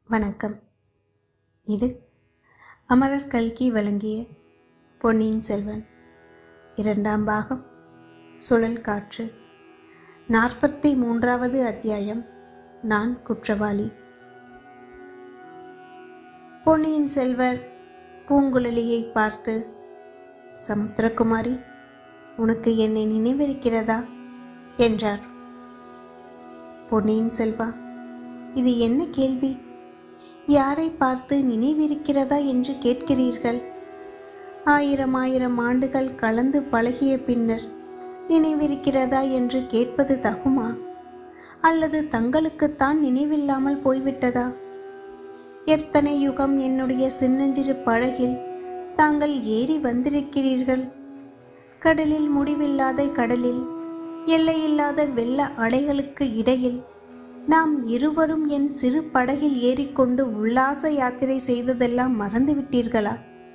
வணக்கம் இது அமரர் கல்கி வழங்கிய பொன்னியின் செல்வன் இரண்டாம் பாகம் சுழல் காற்று நாற்பத்தி மூன்றாவது அத்தியாயம் நான் குற்றவாளி பொன்னியின் செல்வர் பூங்குழலியை பார்த்து சமுத்திரகுமாரி உனக்கு என்னை நினைவிருக்கிறதா என்றார் பொன்னியின் செல்வா இது என்ன கேள்வி யாரை பார்த்து நினைவிருக்கிறதா என்று கேட்கிறீர்கள் ஆயிரம் ஆயிரம் ஆண்டுகள் கலந்து பழகிய பின்னர் நினைவிருக்கிறதா என்று கேட்பது தகுமா அல்லது தங்களுக்குத்தான் நினைவில்லாமல் போய்விட்டதா எத்தனை யுகம் என்னுடைய சின்னஞ்சிறு படகில் தாங்கள் ஏறி வந்திருக்கிறீர்கள் கடலில் முடிவில்லாத கடலில் எல்லையில்லாத வெள்ள அலைகளுக்கு இடையில் நாம் இருவரும் என் சிறு படகில் ஏறிக்கொண்டு உல்லாச யாத்திரை செய்ததெல்லாம் மறந்துவிட்டீர்களா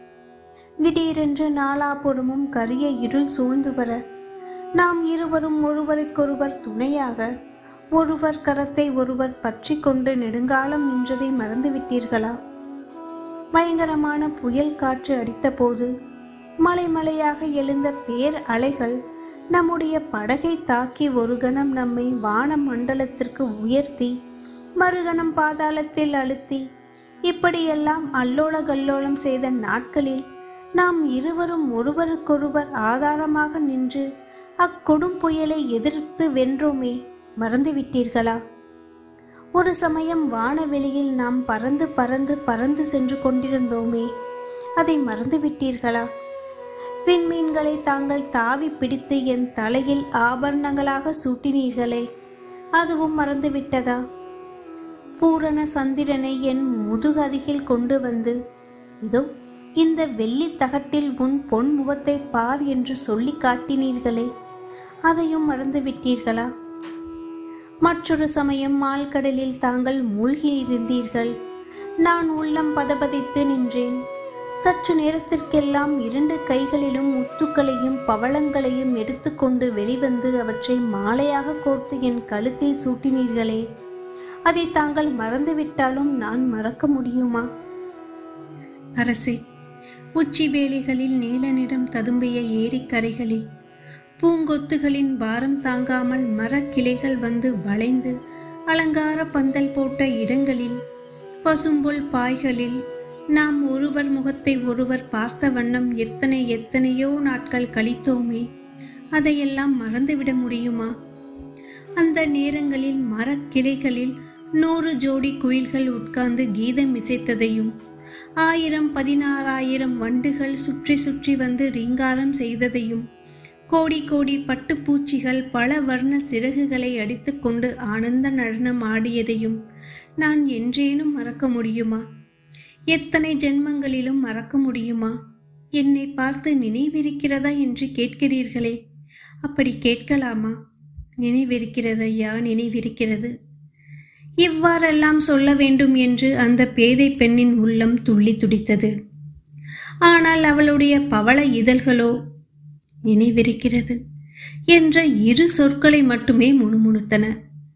திடீரென்று நாலாபுறமும் கரிய இருள் சூழ்ந்து வர நாம் இருவரும் ஒருவருக்கொருவர் துணையாக ஒருவர் கரத்தை ஒருவர் பற்றி கொண்டு நெடுங்காலம் நின்றதை மறந்துவிட்டீர்களா பயங்கரமான புயல் காற்று அடித்தபோது மலை மலையாக எழுந்த பேர் அலைகள் நம்முடைய படகை தாக்கி ஒரு கணம் நம்மை வான மண்டலத்திற்கு உயர்த்தி மறுகணம் பாதாளத்தில் அழுத்தி இப்படியெல்லாம் அல்லோல கல்லோலம் செய்த நாட்களில் நாம் இருவரும் ஒருவருக்கொருவர் ஆதாரமாக நின்று அக்கொடும் புயலை எதிர்த்து வென்றோமே மறந்துவிட்டீர்களா ஒரு சமயம் வானவெளியில் நாம் பறந்து பறந்து பறந்து சென்று கொண்டிருந்தோமே அதை மறந்துவிட்டீர்களா விண்மீன்களை தாங்கள் தாவி பிடித்து என் தலையில் ஆபரணங்களாக சூட்டினீர்களே அதுவும் மறந்துவிட்டதா பூரண சந்திரனை என் முதுகருகில் கொண்டு வந்து இதோ இந்த வெள்ளி தகட்டில் உன் பொன் முகத்தை பார் என்று சொல்லி காட்டினீர்களே அதையும் மறந்துவிட்டீர்களா மற்றொரு சமயம் மால்கடலில் தாங்கள் மூழ்கி இருந்தீர்கள் நான் உள்ளம் பதபதித்து நின்றேன் சற்று நேரத்திற்கெல்லாம் இரண்டு கைகளிலும் முத்துக்களையும் பவளங்களையும் எடுத்துக்கொண்டு வெளிவந்து அவற்றை மாலையாக கோர்த்து என் கழுத்தில் சூட்டினீர்களே அதை தாங்கள் மறந்துவிட்டாலும் நான் மறக்க முடியுமா அரசே உச்சி வேலிகளில் நீல நிறம் ததும்பிய ஏரிக்கரைகளில் பூங்கொத்துகளின் பாரம் தாங்காமல் மரக்கிளைகள் வந்து வளைந்து அலங்கார பந்தல் போட்ட இடங்களில் பசும்புல் பாய்களில் நாம் ஒருவர் முகத்தை ஒருவர் பார்த்த வண்ணம் எத்தனை எத்தனையோ நாட்கள் கழித்தோமே அதையெல்லாம் மறந்துவிட முடியுமா அந்த நேரங்களில் மரக்கிளைகளில் நூறு ஜோடி குயில்கள் உட்கார்ந்து கீதம் இசைத்ததையும் ஆயிரம் பதினாறாயிரம் வண்டுகள் சுற்றி சுற்றி வந்து ரீங்காரம் செய்ததையும் கோடி கோடி பட்டுப்பூச்சிகள் பல வர்ண சிறகுகளை அடித்துக்கொண்டு ஆனந்த நடனம் ஆடியதையும் நான் என்றேனும் மறக்க முடியுமா எத்தனை ஜென்மங்களிலும் மறக்க முடியுமா என்னை பார்த்து நினைவிருக்கிறதா என்று கேட்கிறீர்களே அப்படி கேட்கலாமா நினைவிருக்கிறது ஐயா நினைவிருக்கிறது இவ்வாறெல்லாம் சொல்ல வேண்டும் என்று அந்த பேதை பெண்ணின் உள்ளம் துள்ளி துடித்தது ஆனால் அவளுடைய பவள இதழ்களோ நினைவிருக்கிறது என்ற இரு சொற்களை மட்டுமே முணுமுணுத்தன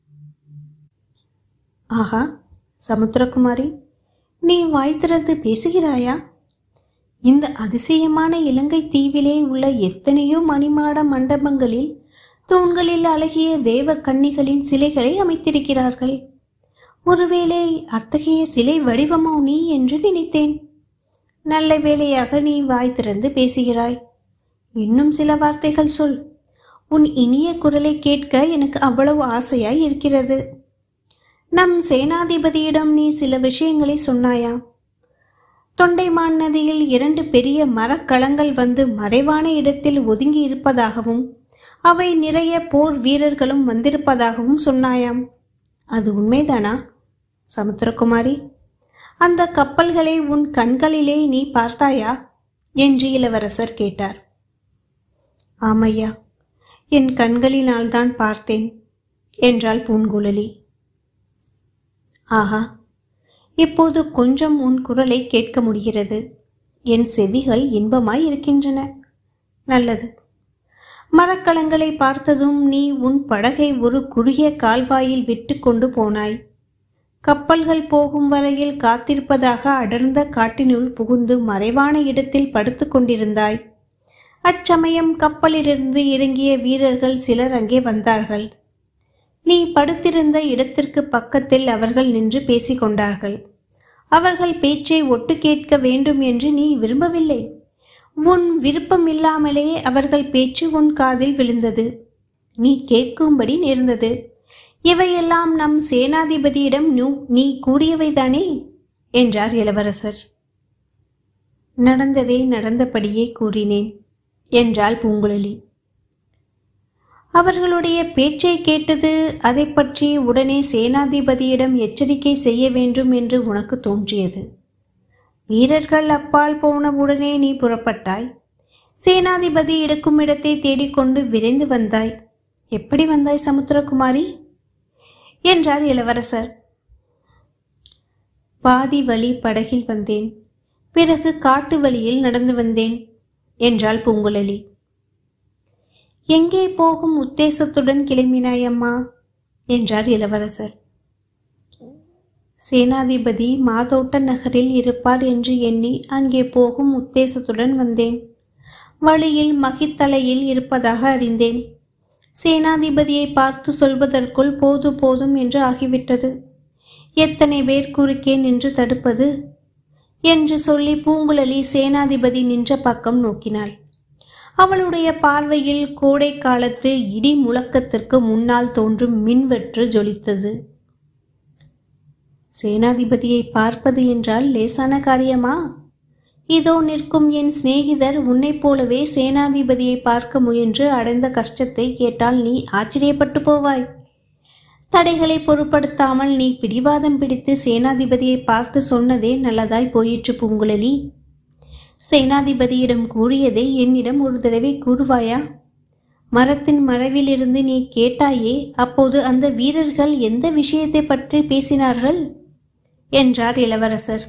ஆஹா சமுத்திரகுமாரி நீ வாய் திறந்து பேசுகிறாயா இந்த அதிசயமான இலங்கை தீவிலே உள்ள எத்தனையோ மணிமாட மண்டபங்களில் தூண்களில் அழகிய தேவ கன்னிகளின் சிலைகளை அமைத்திருக்கிறார்கள் ஒருவேளை அத்தகைய சிலை வடிவமோ நீ என்று நினைத்தேன் நல்ல வேளையாக நீ வாய் திறந்து பேசுகிறாய் இன்னும் சில வார்த்தைகள் சொல் உன் இனிய குரலை கேட்க எனக்கு அவ்வளவு ஆசையாய் இருக்கிறது நம் சேனாதிபதியிடம் நீ சில விஷயங்களை சொன்னாயா தொண்டைமான் நதியில் இரண்டு பெரிய மரக்கலங்கள் வந்து மறைவான இடத்தில் ஒதுங்கி இருப்பதாகவும் அவை நிறைய போர் வீரர்களும் வந்திருப்பதாகவும் சொன்னாயாம் அது உண்மைதானா சமுத்திரகுமாரி அந்த கப்பல்களை உன் கண்களிலே நீ பார்த்தாயா என்று இளவரசர் கேட்டார் ஆமையா என் கண்களினால்தான் பார்த்தேன் என்றாள் பூங்குழலி ஆஹா இப்போது கொஞ்சம் உன் குரலை கேட்க முடிகிறது என் செவிகள் இன்பமாய் இருக்கின்றன நல்லது மரக்கலங்களை பார்த்ததும் நீ உன் படகை ஒரு குறுகிய கால்வாயில் விட்டு கொண்டு போனாய் கப்பல்கள் போகும் வரையில் காத்திருப்பதாக அடர்ந்த காட்டினுள் புகுந்து மறைவான இடத்தில் படுத்து கொண்டிருந்தாய் அச்சமயம் கப்பலிலிருந்து இறங்கிய வீரர்கள் சிலர் அங்கே வந்தார்கள் நீ படுத்திருந்த இடத்திற்கு பக்கத்தில் அவர்கள் நின்று பேசிக்கொண்டார்கள் அவர்கள் பேச்சை ஒட்டு கேட்க வேண்டும் என்று நீ விரும்பவில்லை உன் விருப்பமில்லாமலே அவர்கள் பேச்சு உன் காதில் விழுந்தது நீ கேட்கும்படி நேர்ந்தது இவையெல்லாம் நம் சேனாதிபதியிடம் நூ நீ கூறியவைதானே என்றார் இளவரசர் நடந்ததே நடந்தபடியே கூறினேன் என்றாள் பூங்குழலி அவர்களுடைய பேச்சை கேட்டது அதை பற்றி உடனே சேனாதிபதியிடம் எச்சரிக்கை செய்ய வேண்டும் என்று உனக்கு தோன்றியது வீரர்கள் அப்பால் போன உடனே நீ புறப்பட்டாய் சேனாதிபதி எடுக்கும் இடத்தை தேடிக்கொண்டு விரைந்து வந்தாய் எப்படி வந்தாய் சமுத்திரகுமாரி என்றார் இளவரசர் பாதி வழி படகில் வந்தேன் பிறகு காட்டு வழியில் நடந்து வந்தேன் என்றாள் பூங்குழலி எங்கே போகும் உத்தேசத்துடன் கிளம்பினாய் அம்மா என்றார் இளவரசர் சேனாதிபதி மாதோட்ட நகரில் இருப்பார் என்று எண்ணி அங்கே போகும் உத்தேசத்துடன் வந்தேன் வழியில் மகித்தலையில் இருப்பதாக அறிந்தேன் சேனாதிபதியை பார்த்து சொல்வதற்குள் போது போதும் என்று ஆகிவிட்டது எத்தனை பேர் குறுக்கே நின்று தடுப்பது என்று சொல்லி பூங்குழலி சேனாதிபதி நின்ற பக்கம் நோக்கினாள் அவளுடைய பார்வையில் கோடை காலத்து இடி முழக்கத்திற்கு முன்னால் தோன்றும் மின்வெற்று ஜொலித்தது சேனாதிபதியை பார்ப்பது என்றால் லேசான காரியமா இதோ நிற்கும் என் சிநேகிதர் உன்னைப் போலவே சேனாதிபதியை பார்க்க முயன்று அடைந்த கஷ்டத்தை கேட்டால் நீ ஆச்சரியப்பட்டு போவாய் தடைகளை பொருட்படுத்தாமல் நீ பிடிவாதம் பிடித்து சேனாதிபதியை பார்த்து சொன்னதே நல்லதாய் போயிற்று பூங்குழலி சேனாதிபதியிடம் கூறியதை என்னிடம் ஒரு தடவை கூறுவாயா மரத்தின் மறைவிலிருந்து நீ கேட்டாயே அப்போது அந்த வீரர்கள் எந்த விஷயத்தை பற்றி பேசினார்கள் என்றார் இளவரசர்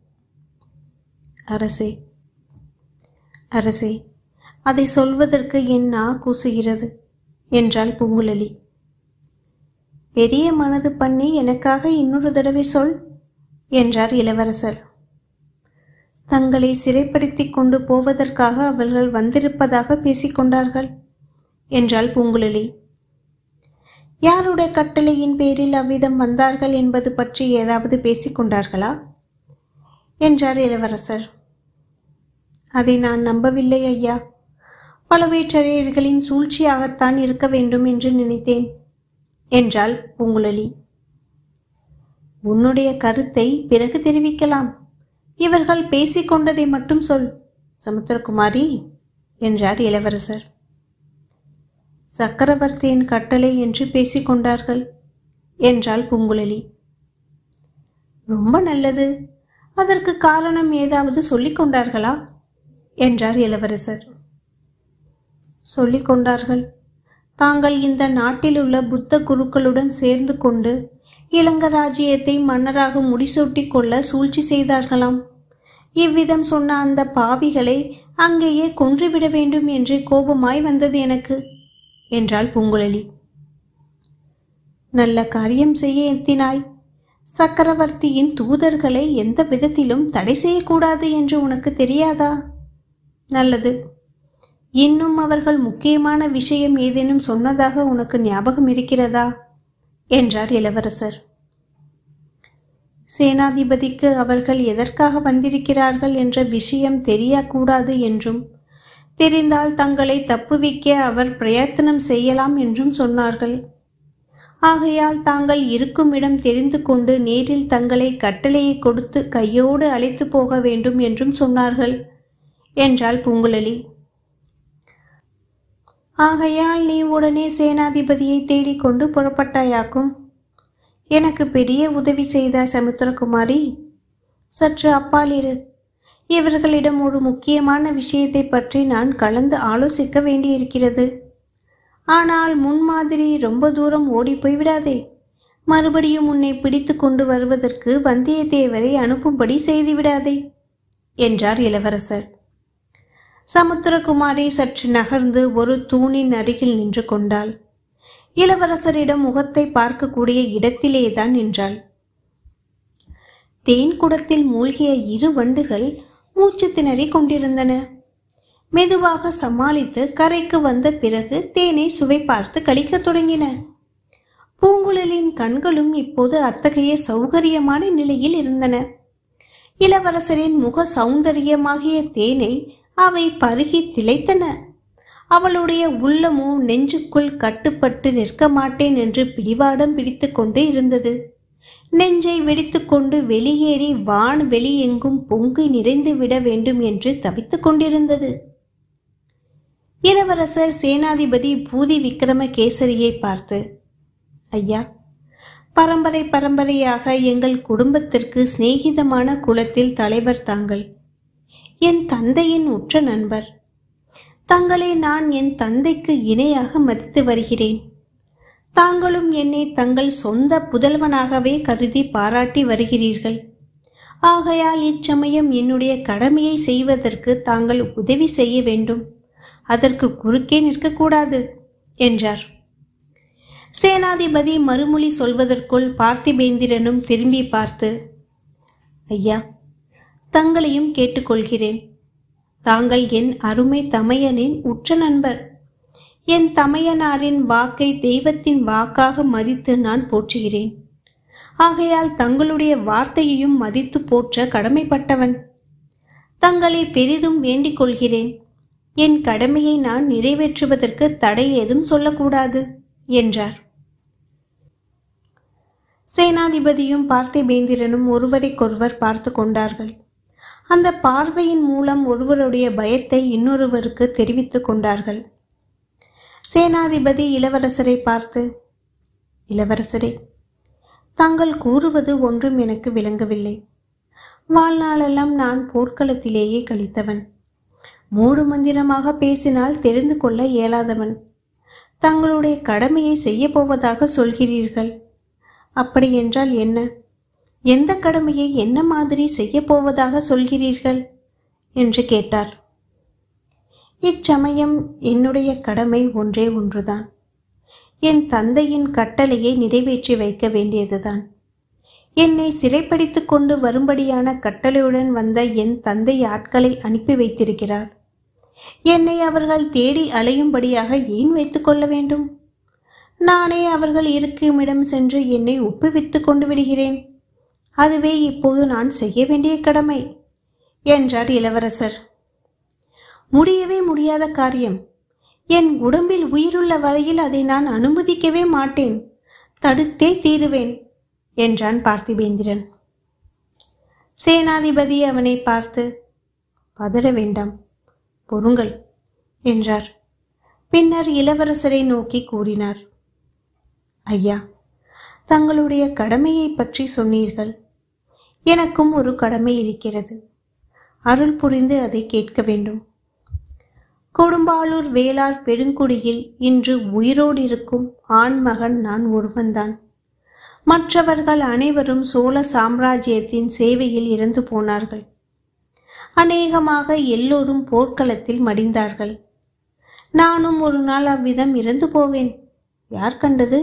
அரசே அரசே அதை சொல்வதற்கு என் நா கூசுகிறது என்றாள் பூங்குழலி பெரிய மனது பண்ணி எனக்காக இன்னொரு தடவை சொல் என்றார் இளவரசர் தங்களை சிறைப்படுத்தி கொண்டு போவதற்காக அவர்கள் வந்திருப்பதாக பேசிக்கொண்டார்கள் என்றாள் பூங்குழலி யாருடைய கட்டளையின் பேரில் அவ்விதம் வந்தார்கள் என்பது பற்றி ஏதாவது பேசிக்கொண்டார்களா என்றார் இளவரசர் அதை நான் நம்பவில்லை ஐயா பழுவேற்றரையர்களின் சூழ்ச்சியாகத்தான் இருக்க வேண்டும் என்று நினைத்தேன் என்றாள் பூங்குழலி உன்னுடைய கருத்தை பிறகு தெரிவிக்கலாம் இவர்கள் பேசிக்கொண்டதை மட்டும் சொல் சமுத்திரகுமாரி என்றார் இளவரசர் சக்கரவர்த்தியின் கட்டளை என்று பேசிக்கொண்டார்கள் என்றாள் பூங்குழலி ரொம்ப நல்லது அதற்கு காரணம் ஏதாவது சொல்லிக் கொண்டார்களா என்றார் இளவரசர் சொல்லிக் கொண்டார்கள் தாங்கள் இந்த நாட்டில் உள்ள புத்த குருக்களுடன் சேர்ந்து கொண்டு இளங்க ராஜ்யத்தை மன்னராக முடிசூட்டிக் கொள்ள சூழ்ச்சி செய்தார்களாம் இவ்விதம் சொன்ன அந்த பாவிகளை அங்கேயே கொன்றுவிட வேண்டும் என்று கோபமாய் வந்தது எனக்கு என்றாள் பூங்குழலி நல்ல காரியம் செய்ய எத்தினாய் சக்கரவர்த்தியின் தூதர்களை எந்த விதத்திலும் தடை செய்யக்கூடாது என்று உனக்கு தெரியாதா நல்லது இன்னும் அவர்கள் முக்கியமான விஷயம் ஏதேனும் சொன்னதாக உனக்கு ஞாபகம் இருக்கிறதா என்றார் இளவரசர் சேனாதிபதிக்கு அவர்கள் எதற்காக வந்திருக்கிறார்கள் என்ற விஷயம் தெரியக்கூடாது என்றும் தெரிந்தால் தங்களை தப்புவிக்க அவர் பிரயத்தனம் செய்யலாம் என்றும் சொன்னார்கள் ஆகையால் தாங்கள் இருக்கும் இடம் தெரிந்து கொண்டு நேரில் தங்களை கட்டளையை கொடுத்து கையோடு அழைத்து போக வேண்டும் என்றும் சொன்னார்கள் என்றாள் பூங்குழலி ஆகையால் நீ உடனே சேனாதிபதியை தேடிக்கொண்டு புறப்பட்டாயாக்கும் எனக்கு பெரிய உதவி செய்தாய் சமுத்திரகுமாரி சற்று அப்பாலிரு இவர்களிடம் ஒரு முக்கியமான விஷயத்தை பற்றி நான் கலந்து ஆலோசிக்க வேண்டியிருக்கிறது ஆனால் முன்மாதிரி ரொம்ப தூரம் ஓடி போய்விடாதே மறுபடியும் உன்னை பிடித்து கொண்டு வருவதற்கு வந்தியத்தேவரை அனுப்பும்படி செய்துவிடாதே என்றார் இளவரசர் சமுத்திரகுமாரி சற்று நகர்ந்து ஒரு தூணின் அருகில் நின்று கொண்டாள் இளவரசரிடம் முகத்தை பார்க்கக்கூடிய இடத்திலேதான் நின்றாள் தேன் குடத்தில் மூழ்கிய இரு வண்டுகள் மூச்சு திணறி கொண்டிருந்தன மெதுவாக சமாளித்து கரைக்கு வந்த பிறகு தேனை சுவை பார்த்து கழிக்கத் தொடங்கின பூங்குழலின் கண்களும் இப்போது அத்தகைய சௌகரியமான நிலையில் இருந்தன இளவரசரின் முக சௌந்தரியமாகிய தேனை அவை பருகி திளைத்தன அவளுடைய உள்ளமோ நெஞ்சுக்குள் கட்டுப்பட்டு நிற்க மாட்டேன் என்று பிடிவாடம் பிடித்து கொண்டு இருந்தது நெஞ்சை வெடித்துக்கொண்டு வெளியேறி வான் வெளியெங்கும் பொங்கி நிறைந்து விட வேண்டும் என்று தவித்துக் கொண்டிருந்தது இளவரசர் சேனாதிபதி பூதி விக்ரமகேசரியை பார்த்து ஐயா பரம்பரை பரம்பரையாக எங்கள் குடும்பத்திற்கு சிநேகிதமான குலத்தில் தலைவர் தாங்கள் என் தந்தையின் உற்ற நண்பர் தங்களை நான் என் தந்தைக்கு இணையாக மதித்து வருகிறேன் தாங்களும் என்னை தங்கள் சொந்த புதல்வனாகவே கருதி பாராட்டி வருகிறீர்கள் ஆகையால் இச்சமயம் என்னுடைய கடமையை செய்வதற்கு தாங்கள் உதவி செய்ய வேண்டும் அதற்கு குறுக்கே நிற்கக்கூடாது என்றார் சேனாதிபதி மறுமொழி சொல்வதற்குள் பார்த்திபேந்திரனும் திரும்பி பார்த்து ஐயா தங்களையும் கேட்டுக்கொள்கிறேன் தாங்கள் என் அருமை தமையனின் உற்ற நண்பர் என் தமையனாரின் வாக்கை தெய்வத்தின் வாக்காக மதித்து நான் போற்றுகிறேன் ஆகையால் தங்களுடைய வார்த்தையையும் மதித்து போற்ற கடமைப்பட்டவன் தங்களை பெரிதும் வேண்டிக் கொள்கிறேன் என் கடமையை நான் நிறைவேற்றுவதற்கு தடை ஏதும் சொல்லக்கூடாது என்றார் சேனாதிபதியும் பார்த்திபேந்திரனும் ஒருவரைக்கொருவர் பார்த்து கொண்டார்கள் அந்த பார்வையின் மூலம் ஒருவருடைய பயத்தை இன்னொருவருக்கு தெரிவித்துக் கொண்டார்கள் சேனாதிபதி இளவரசரை பார்த்து இளவரசரே தாங்கள் கூறுவது ஒன்றும் எனக்கு விளங்கவில்லை வாழ்நாளெல்லாம் நான் போர்க்களத்திலேயே கழித்தவன் மூடு மந்திரமாக பேசினால் தெரிந்து கொள்ள இயலாதவன் தங்களுடைய கடமையை செய்யப் போவதாக சொல்கிறீர்கள் அப்படியென்றால் என்ன எந்த கடமையை என்ன மாதிரி செய்யப் போவதாக சொல்கிறீர்கள் என்று கேட்டார் இச்சமயம் என்னுடைய கடமை ஒன்றே ஒன்றுதான் என் தந்தையின் கட்டளையை நிறைவேற்றி வைக்க வேண்டியதுதான் என்னை சிறைப்படுத்தி கொண்டு வரும்படியான கட்டளையுடன் வந்த என் தந்தை ஆட்களை அனுப்பி வைத்திருக்கிறார் என்னை அவர்கள் தேடி அலையும்படியாக ஏன் வைத்துக்கொள்ள வேண்டும் நானே அவர்கள் இருக்குமிடம் சென்று என்னை ஒப்புவித்து கொண்டு விடுகிறேன் அதுவே இப்போது நான் செய்ய வேண்டிய கடமை என்றார் இளவரசர் முடியவே முடியாத காரியம் என் உடம்பில் உயிருள்ள வரையில் அதை நான் அனுமதிக்கவே மாட்டேன் தடுத்தே தீருவேன் என்றான் பார்த்திபேந்திரன் சேனாதிபதி அவனை பார்த்து பதற வேண்டாம் பொறுங்கள் என்றார் பின்னர் இளவரசரை நோக்கி கூறினார் ஐயா தங்களுடைய கடமையை பற்றி சொன்னீர்கள் எனக்கும் ஒரு கடமை இருக்கிறது அருள் புரிந்து அதை கேட்க வேண்டும் கொடும்பாளூர் வேளார் பெருங்குடியில் இன்று உயிரோடு இருக்கும் ஆண் மகன் நான் ஒருவன்தான் மற்றவர்கள் அனைவரும் சோழ சாம்ராஜ்யத்தின் சேவையில் இறந்து போனார்கள் அநேகமாக எல்லோரும் போர்க்களத்தில் மடிந்தார்கள் நானும் ஒரு நாள் அவ்விதம் இறந்து போவேன் யார் கண்டது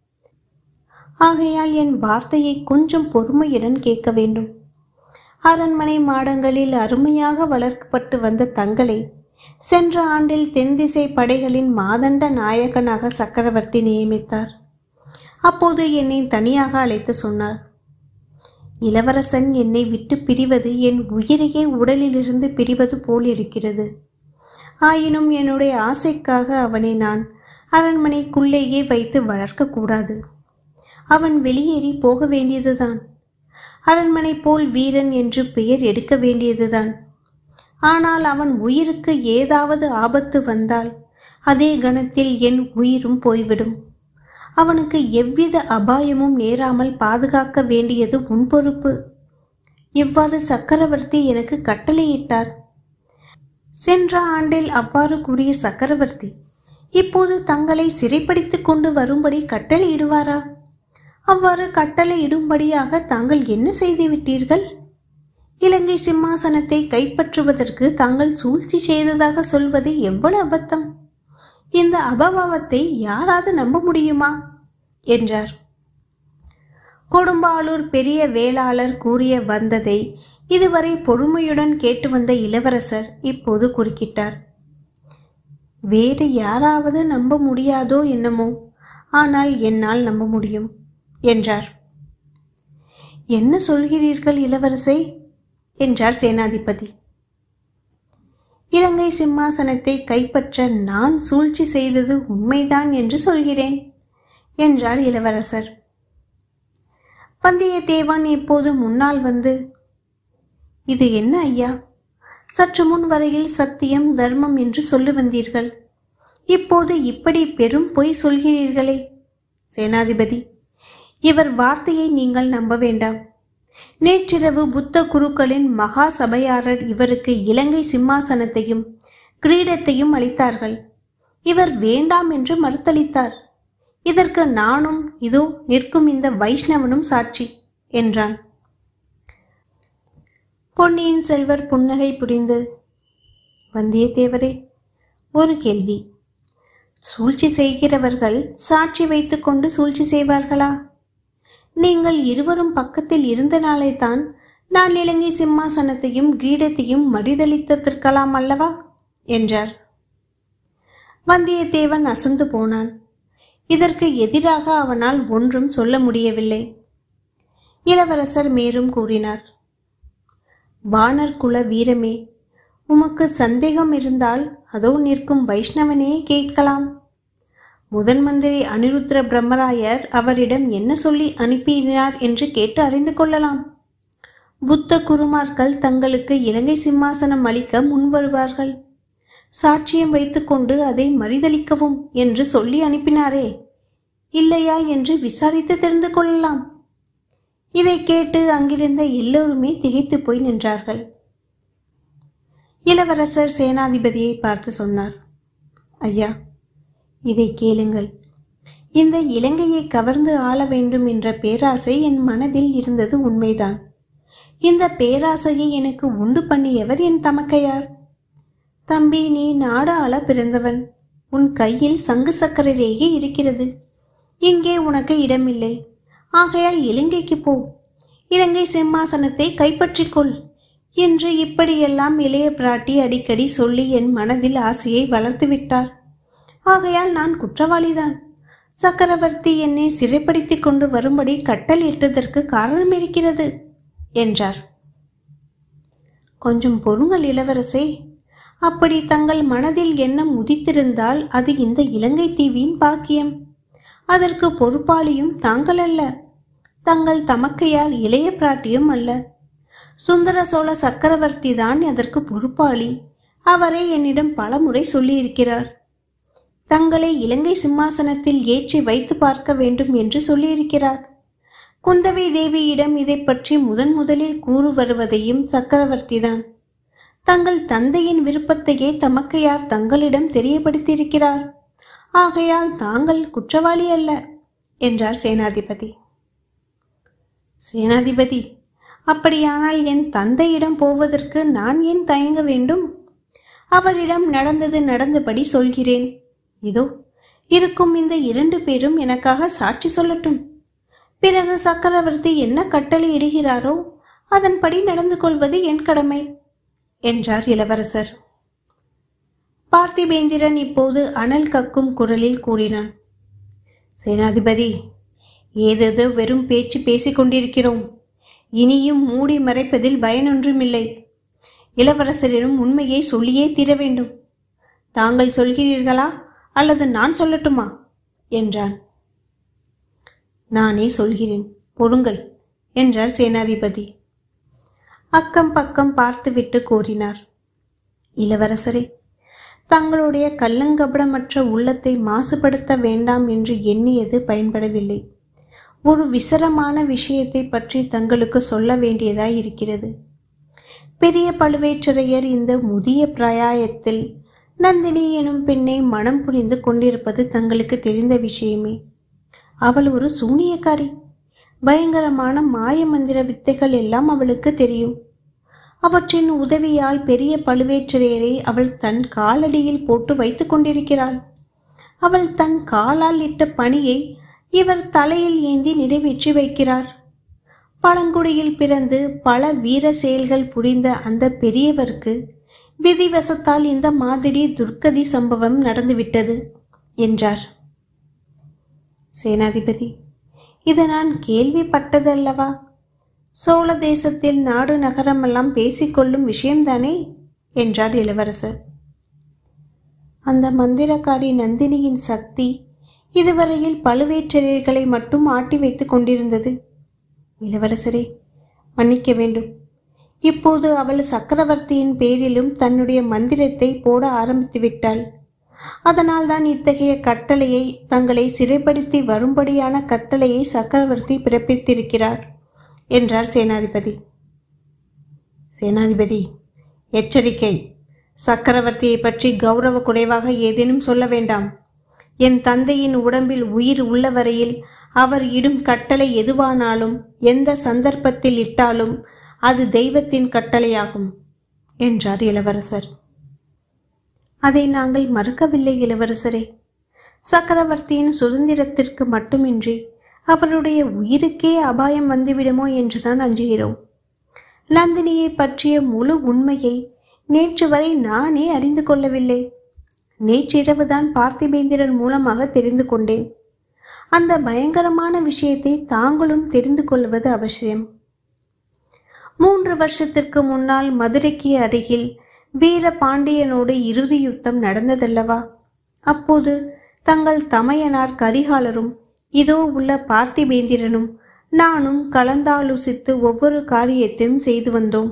ஆகையால் என் வார்த்தையை கொஞ்சம் பொறுமையுடன் கேட்க வேண்டும் அரண்மனை மாடங்களில் அருமையாக வளர்க்கப்பட்டு வந்த தங்களை சென்ற ஆண்டில் தென்திசை படைகளின் மாதண்ட நாயகனாக சக்கரவர்த்தி நியமித்தார் அப்போது என்னை தனியாக அழைத்து சொன்னார் இளவரசன் என்னை விட்டு பிரிவது என் உயிரையே உடலிலிருந்து பிரிவது போல் இருக்கிறது ஆயினும் என்னுடைய ஆசைக்காக அவனை நான் அரண்மனைக்குள்ளேயே வைத்து வளர்க்கக்கூடாது அவன் வெளியேறி போக வேண்டியதுதான் அரண்மனை போல் வீரன் என்று பெயர் எடுக்க வேண்டியதுதான் ஆனால் அவன் உயிருக்கு ஏதாவது ஆபத்து வந்தால் அதே கணத்தில் என் உயிரும் போய்விடும் அவனுக்கு எவ்வித அபாயமும் நேராமல் பாதுகாக்க வேண்டியது உன் பொறுப்பு இவ்வாறு சக்கரவர்த்தி எனக்கு கட்டளையிட்டார் சென்ற ஆண்டில் அவ்வாறு கூறிய சக்கரவர்த்தி இப்போது தங்களை சிறைப்படுத்திக் கொண்டு வரும்படி கட்டளையிடுவாரா அவ்வாறு கட்டளையிடும்படியாக தாங்கள் என்ன செய்து விட்டீர்கள் இலங்கை சிம்மாசனத்தை கைப்பற்றுவதற்கு தாங்கள் சூழ்ச்சி செய்ததாக சொல்வது எவ்வளவு அபத்தம் இந்த அபபாவத்தை யாராவது நம்ப முடியுமா என்றார் கொடும்பாளூர் பெரிய வேளாளர் கூறிய வந்ததை இதுவரை பொறுமையுடன் கேட்டு வந்த இளவரசர் இப்போது குறுக்கிட்டார் வேறு யாராவது நம்ப முடியாதோ என்னமோ ஆனால் என்னால் நம்ப முடியும் என்றார் என்ன சொல்கிறீர்கள் இளவரசே என்றார் சேனாதிபதி இலங்கை சிம்மாசனத்தை கைப்பற்ற நான் சூழ்ச்சி செய்தது உண்மைதான் என்று சொல்கிறேன் என்றார் இளவரசர் வந்தியத்தேவன் இப்போது முன்னால் வந்து இது என்ன ஐயா சற்று முன் வரையில் சத்தியம் தர்மம் என்று சொல்லி வந்தீர்கள் இப்போது இப்படி பெரும் பொய் சொல்கிறீர்களே சேனாதிபதி இவர் வார்த்தையை நீங்கள் நம்ப வேண்டாம் நேற்றிரவு புத்த குருக்களின் மகா சபையாரர் இவருக்கு இலங்கை சிம்மாசனத்தையும் கிரீடத்தையும் அளித்தார்கள் இவர் வேண்டாம் என்று மறுத்தளித்தார் இதற்கு நானும் இதோ நிற்கும் இந்த வைஷ்ணவனும் சாட்சி என்றான் பொன்னியின் செல்வர் புன்னகை புரிந்து வந்தியத்தேவரே ஒரு கேள்வி சூழ்ச்சி செய்கிறவர்கள் சாட்சி வைத்துக்கொண்டு சூழ்ச்சி செய்வார்களா நீங்கள் இருவரும் பக்கத்தில் இருந்த நாளைத்தான் நான் இலங்கை சிம்மாசனத்தையும் கிரீடத்தையும் மடிதளித்திருக்கலாம் அல்லவா என்றார் வந்தியத்தேவன் அசந்து போனான் இதற்கு எதிராக அவனால் ஒன்றும் சொல்ல முடியவில்லை இளவரசர் மேலும் கூறினார் வானர் குல வீரமே உமக்கு சந்தேகம் இருந்தால் அதோ நிற்கும் வைஷ்ணவனே கேட்கலாம் முதன் மந்திரி அனிருத்ர பிரம்மராயர் அவரிடம் என்ன சொல்லி அனுப்பினார் என்று கேட்டு அறிந்து கொள்ளலாம் புத்த குருமார்கள் தங்களுக்கு இலங்கை சிம்மாசனம் அளிக்க முன்வருவார்கள் சாட்சியம் வைத்துக்கொண்டு அதை மறிதளிக்கவும் என்று சொல்லி அனுப்பினாரே இல்லையா என்று விசாரித்து தெரிந்து கொள்ளலாம் இதை கேட்டு அங்கிருந்த எல்லோருமே திகைத்து போய் நின்றார்கள் இளவரசர் சேனாதிபதியை பார்த்து சொன்னார் ஐயா இதை கேளுங்கள் இந்த இலங்கையை கவர்ந்து ஆள வேண்டும் என்ற பேராசை என் மனதில் இருந்தது உண்மைதான் இந்த பேராசையை எனக்கு உண்டு பண்ணியவர் என் தமக்கையார் தம்பி நீ நாடு ஆள பிறந்தவன் உன் கையில் சங்கு சக்கர ரேகை இருக்கிறது இங்கே உனக்கு இடமில்லை ஆகையால் இலங்கைக்கு போ இலங்கை சிம்மாசனத்தை கைப்பற்றிக்கொள் என்று இப்படியெல்லாம் இளைய பிராட்டி அடிக்கடி சொல்லி என் மனதில் ஆசையை வளர்த்து விட்டார் ஆகையால் நான் குற்றவாளிதான் சக்கரவர்த்தி என்னை சிறைப்படுத்தி கொண்டு வரும்படி கட்டள் இட்டதற்கு காரணம் இருக்கிறது என்றார் கொஞ்சம் பொறுங்கள் இளவரசே அப்படி தங்கள் மனதில் எண்ணம் உதித்திருந்தால் அது இந்த இலங்கை தீவின் பாக்கியம் அதற்கு பொறுப்பாளியும் தாங்கள் அல்ல தங்கள் தமக்கையார் இளைய பிராட்டியும் அல்ல சுந்தர சோழ சக்கரவர்த்தி தான் அதற்கு பொறுப்பாளி அவரை என்னிடம் பலமுறை சொல்லியிருக்கிறார் தங்களை இலங்கை சிம்மாசனத்தில் ஏற்றி வைத்து பார்க்க வேண்டும் என்று சொல்லியிருக்கிறார் குந்தவை தேவியிடம் இதை பற்றி முதன் முதலில் கூறு வருவதையும் சக்கரவர்த்திதான் தங்கள் தந்தையின் விருப்பத்தையே தமக்கையார் தங்களிடம் தெரியப்படுத்தியிருக்கிறார் ஆகையால் தாங்கள் குற்றவாளி அல்ல என்றார் சேனாதிபதி சேனாதிபதி அப்படியானால் என் தந்தையிடம் போவதற்கு நான் ஏன் தயங்க வேண்டும் அவரிடம் நடந்தது நடந்தபடி சொல்கிறேன் இதோ இருக்கும் இந்த இரண்டு பேரும் எனக்காக சாட்சி சொல்லட்டும் பிறகு சக்கரவர்த்தி என்ன கட்டளை இடுகிறாரோ அதன்படி நடந்து கொள்வது என் கடமை என்றார் இளவரசர் பார்த்திபேந்திரன் இப்போது அனல் கக்கும் குரலில் கூறினான் சேனாதிபதி ஏதேதோ வெறும் பேச்சு பேசிக் கொண்டிருக்கிறோம் இனியும் மூடி மறைப்பதில் பயனொன்றுமில்லை இளவரசரிடம் உண்மையை சொல்லியே தீர வேண்டும் தாங்கள் சொல்கிறீர்களா அல்லது நான் சொல்லட்டுமா என்றான் நானே சொல்கிறேன் பொறுங்கள் என்றார் சேனாதிபதி அக்கம் பக்கம் பார்த்துவிட்டு கூறினார் இளவரசரே தங்களுடைய கள்ளங்கபடமற்ற உள்ளத்தை மாசுபடுத்த வேண்டாம் என்று எண்ணியது பயன்படவில்லை ஒரு விசரமான விஷயத்தை பற்றி தங்களுக்கு சொல்ல வேண்டியதாய் இருக்கிறது பெரிய பழுவேற்றரையர் இந்த முதிய பிராயத்தில் நந்தினி எனும் பெண்ணை மனம் புரிந்து கொண்டிருப்பது தங்களுக்கு தெரிந்த விஷயமே அவள் ஒரு சூனியக்காரி பயங்கரமான மாய மந்திர வித்தைகள் எல்லாம் அவளுக்கு தெரியும் அவற்றின் உதவியால் பெரிய பழுவேற்றரையரை அவள் தன் காலடியில் போட்டு வைத்து கொண்டிருக்கிறாள் அவள் தன் காலால் இட்ட பணியை இவர் தலையில் ஏந்தி நிறைவேற்றி வைக்கிறார் பழங்குடியில் பிறந்து பல வீர செயல்கள் புரிந்த அந்த பெரியவருக்கு விதிவசத்தால் இந்த மாதிரி துர்க்கதி சம்பவம் நடந்துவிட்டது என்றார் சேனாதிபதி இது நான் கேள்விப்பட்டதல்லவா சோழ தேசத்தில் நாடு நகரமெல்லாம் பேசிக்கொள்ளும் விஷயம்தானே என்றார் இளவரசர் அந்த மந்திரக்காரி நந்தினியின் சக்தி இதுவரையில் பழுவேற்றரையர்களை மட்டும் ஆட்டி வைத்துக் கொண்டிருந்தது இளவரசரே மன்னிக்க வேண்டும் இப்போது அவள் சக்கரவர்த்தியின் பேரிலும் தன்னுடைய மந்திரத்தை போட ஆரம்பித்து விட்டாள் அதனால்தான் இத்தகைய கட்டளையை தங்களை சிறைப்படுத்தி வரும்படியான கட்டளையை சக்கரவர்த்தி பிறப்பித்திருக்கிறார் என்றார் சேனாதிபதி சேனாதிபதி எச்சரிக்கை சக்கரவர்த்தியை பற்றி கௌரவ குறைவாக ஏதேனும் சொல்ல வேண்டாம் என் தந்தையின் உடம்பில் உயிர் உள்ளவரையில் அவர் இடும் கட்டளை எதுவானாலும் எந்த சந்தர்ப்பத்தில் இட்டாலும் அது தெய்வத்தின் கட்டளையாகும் என்றார் இளவரசர் அதை நாங்கள் மறுக்கவில்லை இளவரசரே சக்கரவர்த்தியின் சுதந்திரத்திற்கு மட்டுமின்றி அவருடைய உயிருக்கே அபாயம் வந்துவிடுமோ என்றுதான் அஞ்சுகிறோம் நந்தினியை பற்றிய முழு உண்மையை நேற்று வரை நானே அறிந்து கொள்ளவில்லை நேற்றிரவுதான் பார்த்திபேந்திரன் மூலமாக தெரிந்து கொண்டேன் அந்த பயங்கரமான விஷயத்தை தாங்களும் தெரிந்து கொள்வது அவசியம் மூன்று வருஷத்திற்கு முன்னால் மதுரைக்கு அருகில் வீர பாண்டியனோடு இறுதி யுத்தம் நடந்ததல்லவா அப்போது தங்கள் தமையனார் கரிகாலரும் இதோ உள்ள பார்த்திபேந்திரனும் நானும் கலந்தாலோசித்து ஒவ்வொரு காரியத்தையும் செய்து வந்தோம்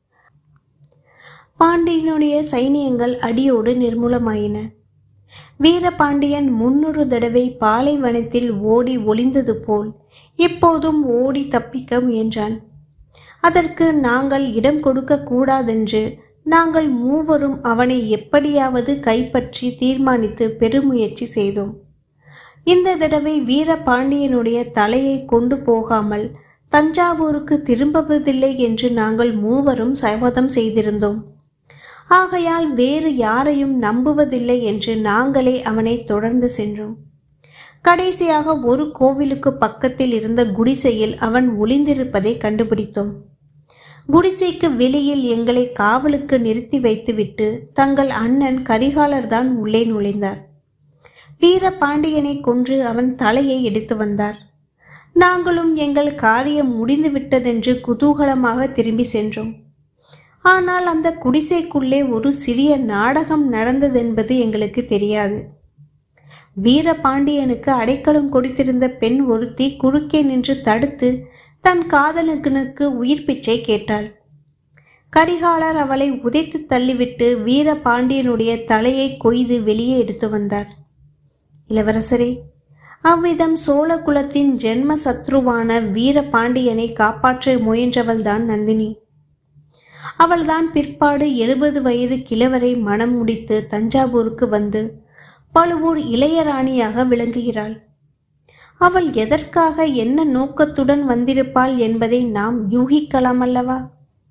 பாண்டியனுடைய சைனியங்கள் அடியோடு நிர்மூலமாயின வீரபாண்டியன் முன்னொரு தடவை பாலைவனத்தில் ஓடி ஒளிந்தது போல் இப்போதும் ஓடி தப்பிக்க முயன்றான் அதற்கு நாங்கள் இடம் கொடுக்க கூடாதென்று நாங்கள் மூவரும் அவனை எப்படியாவது கைப்பற்றி தீர்மானித்து பெருமுயற்சி செய்தோம் இந்த தடவை வீரபாண்டியனுடைய தலையை கொண்டு போகாமல் தஞ்சாவூருக்கு திரும்புவதில்லை என்று நாங்கள் மூவரும் சபதம் செய்திருந்தோம் ஆகையால் வேறு யாரையும் நம்புவதில்லை என்று நாங்களே அவனை தொடர்ந்து சென்றோம் கடைசியாக ஒரு கோவிலுக்கு பக்கத்தில் இருந்த குடிசையில் அவன் ஒளிந்திருப்பதை கண்டுபிடித்தோம் குடிசைக்கு வெளியில் எங்களை காவலுக்கு நிறுத்தி வைத்துவிட்டு தங்கள் அண்ணன் கரிகாலர் தான் உள்ளே நுழைந்தார் வீரபாண்டியனை கொன்று அவன் தலையை எடுத்து வந்தார் நாங்களும் எங்கள் காரியம் முடிந்து விட்டதென்று குதூகலமாக திரும்பி சென்றோம் ஆனால் அந்த குடிசைக்குள்ளே ஒரு சிறிய நாடகம் நடந்ததென்பது எங்களுக்கு தெரியாது வீரபாண்டியனுக்கு அடைக்கலம் கொடுத்திருந்த பெண் ஒருத்தி குறுக்கே நின்று தடுத்து தன் காதலனுக்கு உயிர் பிச்சை கேட்டாள் கரிகாலர் அவளை உதைத்து தள்ளிவிட்டு வீரபாண்டியனுடைய தலையை கொய்து வெளியே எடுத்து வந்தார் இளவரசரே அவ்விதம் சோழ குலத்தின் ஜென்ம சத்ருவான வீரபாண்டியனை காப்பாற்ற முயன்றவள்தான் நந்தினி அவள்தான் பிற்பாடு எழுபது வயது கிழவரை மனம் முடித்து தஞ்சாவூருக்கு வந்து பழுவூர் இளையராணியாக விளங்குகிறாள் அவள் எதற்காக என்ன நோக்கத்துடன் வந்திருப்பாள் என்பதை நாம் யூகிக்கலாம் அல்லவா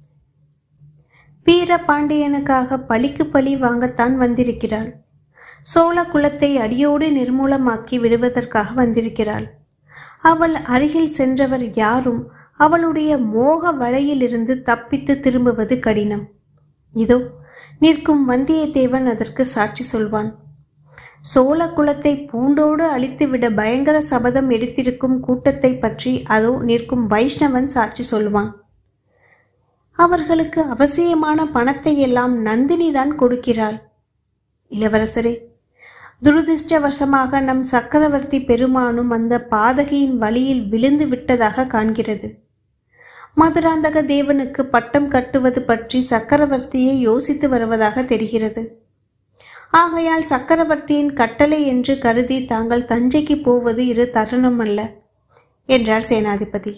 வீரபாண்டியனுக்காக பழிக்கு பழி வாங்கத்தான் வந்திருக்கிறாள் சோழ குலத்தை அடியோடு நிர்மூலமாக்கி விடுவதற்காக வந்திருக்கிறாள் அவள் அருகில் சென்றவர் யாரும் அவளுடைய மோக வலையிலிருந்து தப்பித்து திரும்புவது கடினம் இதோ நிற்கும் வந்தியத்தேவன் அதற்கு சாட்சி சொல்வான் சோழ குலத்தை பூண்டோடு அழித்துவிட பயங்கர சபதம் எடுத்திருக்கும் கூட்டத்தை பற்றி அதோ நிற்கும் வைஷ்ணவன் சாட்சி சொல்வான் அவர்களுக்கு அவசியமான பணத்தை எல்லாம் நந்தினி தான் கொடுக்கிறாள் இளவரசரே துரதிருஷ்டவசமாக நம் சக்கரவர்த்தி பெருமானும் அந்த பாதகியின் வழியில் விழுந்து விட்டதாக காண்கிறது மதுராந்தக தேவனுக்கு பட்டம் கட்டுவது பற்றி சக்கரவர்த்தியை யோசித்து வருவதாக தெரிகிறது ஆகையால் சக்கரவர்த்தியின் கட்டளை என்று கருதி தாங்கள் தஞ்சைக்கு போவது இரு தருணம் அல்ல என்றார் சேனாதிபதி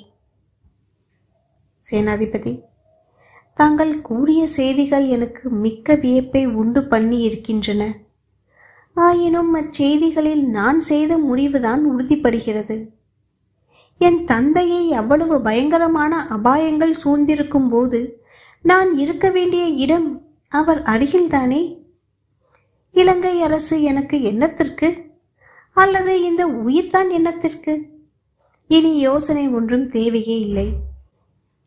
சேனாதிபதி தாங்கள் கூறிய செய்திகள் எனக்கு மிக்க வியப்பை உண்டு பண்ணி இருக்கின்றன ஆயினும் அச்செய்திகளில் நான் செய்த முடிவுதான் உறுதிப்படுகிறது என் தந்தையை அவ்வளவு பயங்கரமான அபாயங்கள் சூழ்ந்திருக்கும் போது நான் இருக்க வேண்டிய இடம் அவர் அருகில்தானே இலங்கை அரசு எனக்கு எண்ணத்திற்கு அல்லது இந்த உயிர்தான் எண்ணத்திற்கு இனி யோசனை ஒன்றும் தேவையே இல்லை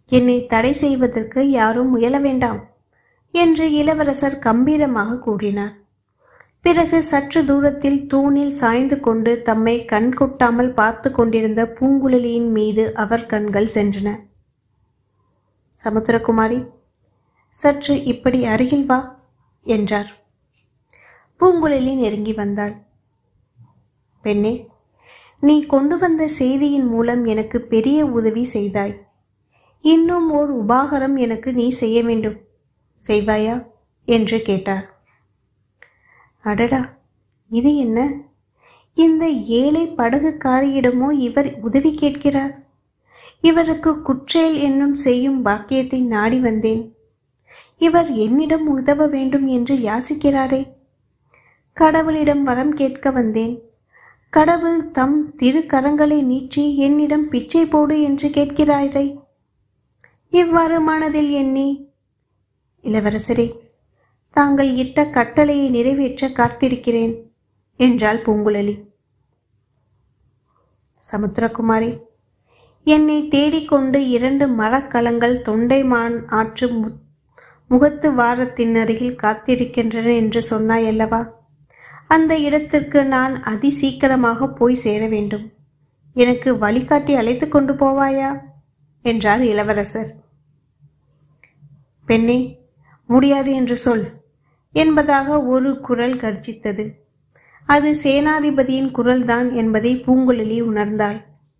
என்னை தடை செய்வதற்கு யாரும் முயல வேண்டாம் என்று இளவரசர் கம்பீரமாக கூறினார் பிறகு சற்று தூரத்தில் தூணில் சாய்ந்து கொண்டு தம்மை கண்கொட்டாமல் பார்த்து கொண்டிருந்த பூங்குழலியின் மீது அவர் கண்கள் சென்றன சமுத்திரகுமாரி சற்று இப்படி அருகில் வா என்றார் பூங்குழலி நெருங்கி வந்தாள் பெண்ணே நீ கொண்டு வந்த செய்தியின் மூலம் எனக்கு பெரிய உதவி செய்தாய் இன்னும் ஓர் உபாகரம் எனக்கு நீ செய்ய வேண்டும் செய்வாயா என்று கேட்டார் அடடா இது என்ன இந்த ஏழை படகுக்காரியிடமோ இவர் உதவி கேட்கிறார் இவருக்கு குற்றேல் என்னும் செய்யும் பாக்கியத்தை நாடி வந்தேன் இவர் என்னிடம் உதவ வேண்டும் என்று யாசிக்கிறாரே கடவுளிடம் வரம் கேட்க வந்தேன் கடவுள் தம் திருக்கரங்களை நீட்டி என்னிடம் பிச்சை போடு என்று கேட்கிறாரே இவ்வாறு மனதில் எண்ணி இளவரசரே தாங்கள் இட்ட கட்டளையை நிறைவேற்ற காத்திருக்கிறேன் என்றாள் பூங்குழலி சமுத்திரகுமாரி என்னை தேடிக்கொண்டு இரண்டு மரக்கலங்கள் தொண்டைமான் ஆற்று மு முகத்து வாரத்தின் அருகில் காத்திருக்கின்றன என்று சொன்னாய் அல்லவா அந்த இடத்திற்கு நான் அதி சீக்கிரமாக போய் சேர வேண்டும் எனக்கு வழிகாட்டி அழைத்து கொண்டு போவாயா என்றார் இளவரசர் பெண்ணே முடியாது என்று சொல் என்பதாக ஒரு குரல் கர்ஜித்தது அது சேனாதிபதியின் குரல்தான் என்பதை பூங்குழலி உணர்ந்தாள்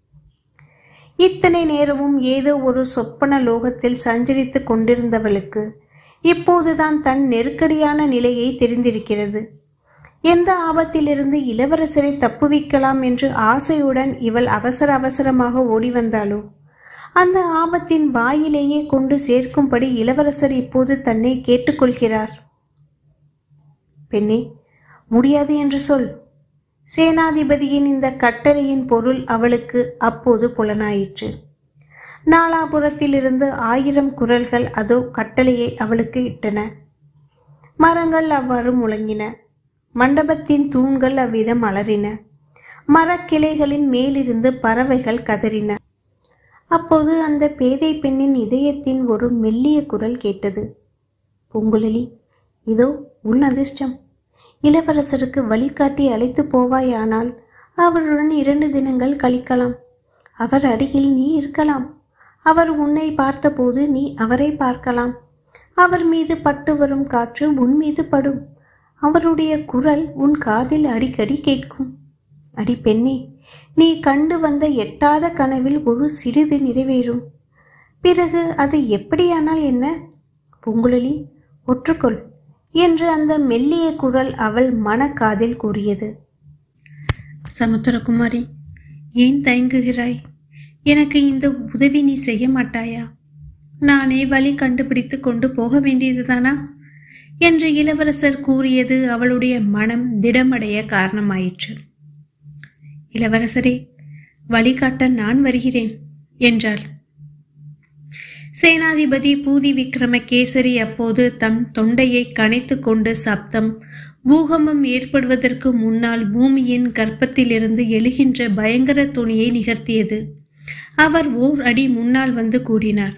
இத்தனை நேரமும் ஏதோ ஒரு சொப்பன லோகத்தில் சஞ்சரித்து கொண்டிருந்தவளுக்கு இப்போதுதான் தன் நெருக்கடியான நிலையை தெரிந்திருக்கிறது எந்த ஆபத்திலிருந்து இளவரசரை தப்புவிக்கலாம் என்று ஆசையுடன் இவள் அவசர அவசரமாக ஓடி வந்தாளோ அந்த ஆபத்தின் வாயிலேயே கொண்டு சேர்க்கும்படி இளவரசர் இப்போது தன்னை கேட்டுக்கொள்கிறார் பெண்ணே முடியாது என்று சொல் சேனாதிபதியின் இந்த கட்டளையின் பொருள் அவளுக்கு அப்போது புலனாயிற்று நாலாபுரத்திலிருந்து ஆயிரம் குரல்கள் அதோ கட்டளையை அவளுக்கு இட்டன மரங்கள் அவ்வாறு முழங்கின மண்டபத்தின் தூண்கள் அவ்விதம் அலறின மரக்கிளைகளின் மேலிருந்து பறவைகள் கதறின அப்போது அந்த பேதை பெண்ணின் இதயத்தின் ஒரு மெல்லிய குரல் கேட்டது பூங்குழலி இதோ உன் அதிர்ஷ்டம் இளவரசருக்கு வழிகாட்டி அழைத்து போவாயானால் அவருடன் இரண்டு தினங்கள் கழிக்கலாம் அவர் அருகில் நீ இருக்கலாம் அவர் உன்னை பார்த்தபோது நீ அவரை பார்க்கலாம் அவர் மீது பட்டு வரும் காற்று உன் மீது படும் அவருடைய குரல் உன் காதில் அடிக்கடி கேட்கும் அடி பெண்ணே நீ கண்டு வந்த எட்டாத கனவில் ஒரு சிறிது நிறைவேறும் பிறகு அது எப்படியானால் என்ன பூங்குழலி ஒற்றுக்கொள் என்று அந்த மெல்லிய குரல் அவள் மனக்காதில் கூறியது சமுத்திரகுமாரி ஏன் தயங்குகிறாய் எனக்கு இந்த உதவி நீ செய்ய மாட்டாயா நானே வழி கண்டுபிடித்து கொண்டு போக வேண்டியதுதானா என்று இளவரசர் கூறியது அவளுடைய மனம் திடமடைய காரணமாயிற்று இளவரசரே வழிகாட்ட நான் வருகிறேன் என்றாள் சேனாதிபதி பூதி விக்ரமகேசரி அப்போது தம் தொண்டையை கனைத்து கொண்டு சப்தம் பூகம்பம் ஏற்படுவதற்கு முன்னால் பூமியின் கர்ப்பத்திலிருந்து எழுகின்ற பயங்கர துணியை நிகழ்த்தியது அவர் ஓர் அடி முன்னால் வந்து கூடினார்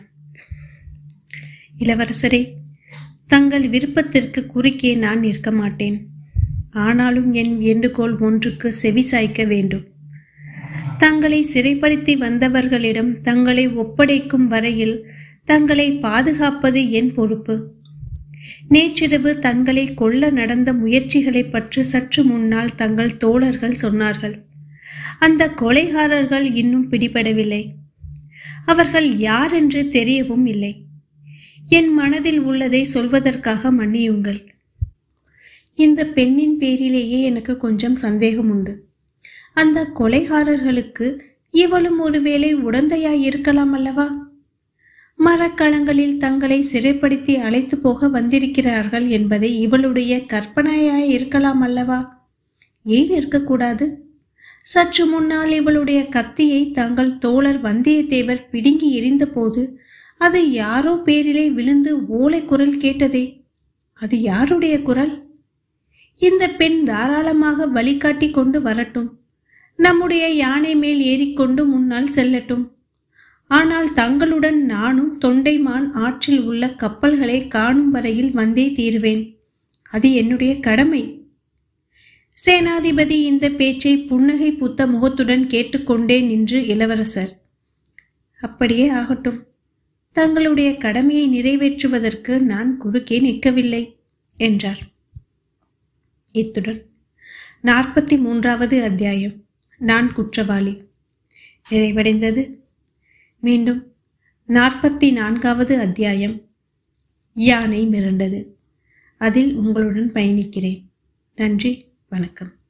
இளவரசரே தங்கள் விருப்பத்திற்கு குறுக்கே நான் நிற்க மாட்டேன் ஆனாலும் என் வேண்டுகோள் ஒன்றுக்கு செவி சாய்க்க வேண்டும் தங்களை சிறைப்படுத்தி வந்தவர்களிடம் தங்களை ஒப்படைக்கும் வரையில் தங்களை பாதுகாப்பது என் பொறுப்பு நேற்றிரவு தங்களை கொல்ல நடந்த முயற்சிகளை பற்றி சற்று முன்னால் தங்கள் தோழர்கள் சொன்னார்கள் அந்த கொலைகாரர்கள் இன்னும் பிடிபடவில்லை அவர்கள் யார் என்று தெரியவும் இல்லை என் மனதில் உள்ளதை சொல்வதற்காக மன்னியுங்கள் இந்த பெண்ணின் பேரிலேயே எனக்கு கொஞ்சம் சந்தேகம் உண்டு அந்த கொலைகாரர்களுக்கு இவளும் ஒருவேளை உடந்தையாய் இருக்கலாம் அல்லவா மரக்களங்களில் தங்களை சிறைப்படுத்தி அழைத்து போக வந்திருக்கிறார்கள் என்பதை இவளுடைய கற்பனையாய் இருக்கலாம் அல்லவா ஏன் இருக்கக்கூடாது சற்று முன்னால் இவளுடைய கத்தியை தங்கள் தோழர் வந்தியத்தேவர் பிடுங்கி எறிந்தபோது அது யாரோ பேரிலே விழுந்து ஓலை குரல் கேட்டதே அது யாருடைய குரல் இந்த பெண் தாராளமாக வழிகாட்டி கொண்டு வரட்டும் நம்முடைய யானை மேல் ஏறிக்கொண்டு முன்னால் செல்லட்டும் ஆனால் தங்களுடன் நானும் தொண்டைமான் ஆற்றில் உள்ள கப்பல்களை காணும் வரையில் வந்தே தீருவேன் அது என்னுடைய கடமை சேனாதிபதி இந்த பேச்சை புன்னகை பூத்த முகத்துடன் கேட்டுக்கொண்டே நின்று இளவரசர் அப்படியே ஆகட்டும் தங்களுடைய கடமையை நிறைவேற்றுவதற்கு நான் குறுக்கே நிற்கவில்லை என்றார் இத்துடன் நாற்பத்தி மூன்றாவது அத்தியாயம் நான் குற்றவாளி நிறைவடைந்தது மீண்டும் நாற்பத்தி நான்காவது அத்தியாயம் யானை மிரண்டது அதில் உங்களுடன் பயணிக்கிறேன் நன்றி வணக்கம்